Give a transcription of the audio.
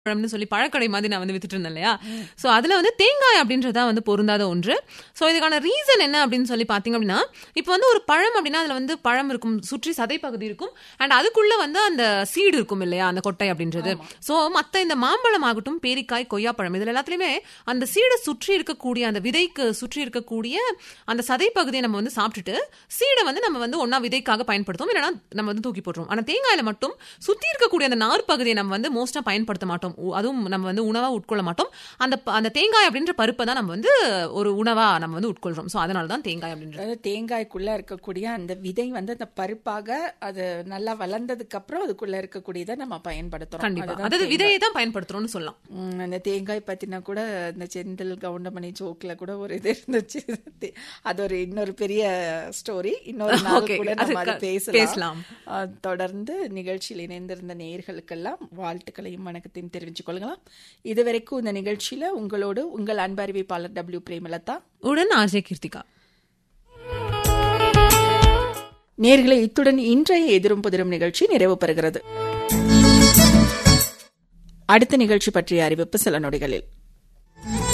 பழம்னு சொல்லி பழக்கடை மாதிரி நான் வந்து வித்துட்டு இருந்தேன் இல்லையா சோ அதுல வந்து தேங்காய் அப்படின்றதா வந்து பொருந்தாத ஒன்று சோ இதுக்கான ரீசன் என்ன அப்படின்னு சொல்லி பாத்தீங்க அப்படின்னா இப்போ வந்து ஒரு பழம் அப்படின்னா அதுல வந்து பழம் இருக்கும் சுற்றி சதை பகுதி இருக்கும் அண்ட் அதுக்குள்ள வந்து அந்த சீடு இருக்கும் இல்லையா அந்த கொட்டை அப்படின்றது சோ மத்த இந்த மாம்பழம் ஆகட்டும் பேரிக்காய் கொய்யாப்பழம் இதுல எல்லாத்துலயுமே அந்த சீடை சுற்றி இருக்கக்கூடிய அந்த விதைக்கு சுற்றி இருக்கக்கூடிய அந்த சதை பகுதியை நம்ம வந்து சாப்பிட்டுட்டு சீடை வந்து நம்ம வந்து ஒன்னா விதைக்காக பயன்படுத்துவோம் இல்லைன்னா நம்ம வந்து தூக்கி போட்டுருவோம் ஆனா தேங்காயில மட்டும் சுத்தி இருக்கக்கூடிய அந்த நார் பகுதியை நம்ம வந்து மோஸ்டா பயன்படுத்த மாட்டோம் உ- அதுவும் நம்ம வந்து உணவா உட்கொள்ள மாட்டோம் அந்த ப- அந்த தேங்காய் அப்படின்ற பருப்பை தான் நம்ம வந்து ஒரு உணவா நம்ம வந்து உட்கொள்றோம் சோ அதனால தான் தேங்காய் அப்படின்றது அதாவது தேங்காய்க்குள்ள இருக்கக்கூடிய அந்த விதை வந்து அந்த பருப்பாக அது நல்லா வளர்ந்ததுக்கு அப்புறம் அதுக்குள்ள இருக்கக்கூடியதை நம்ம பயன்படுத்துறோம் கண்டிப்பா அதுதான் அதாவது விதையை தான் பயன்படுத்துறோம்னு சொல்லலாம் ம், அந்த தேங்காய் பத்தினா கூட இந்த செந்தில் கவுண்டமணி ஜோக்ல கூட ஒரு இது இருந்துச்சு தே- அது ஒரு இன்னொரு பெரிய ஸ்டோரி இன்னொரு நாள் Okay, கூட அது நம்ம அதை க- பேசலாம் பேசலாம். அஹ், தொடர்ந்து நிகழ்ச்சியில் இணைந்திருந்த நேயர்களுக்கெல்லாம் வாழ்த்துக்களையும் வணக்கத்தையும் தெரிவித்துக் கொள்கலாம் இதுவரைக்கும் இந்த நிகழ்ச்சியில உங்களோடு உங்கள் அன்பு அறிவிப்பாளர் டபிள்யூ பிரேமலதா உடன் ஆர்ஜே கீர்த்திகா நேர்களை இத்துடன் இன்றைய எதிரும் புதிரும் நிகழ்ச்சி நிறைவு பெறுகிறது அடுத்த நிகழ்ச்சி பற்றிய அறிவிப்பு சில நொடிகளில்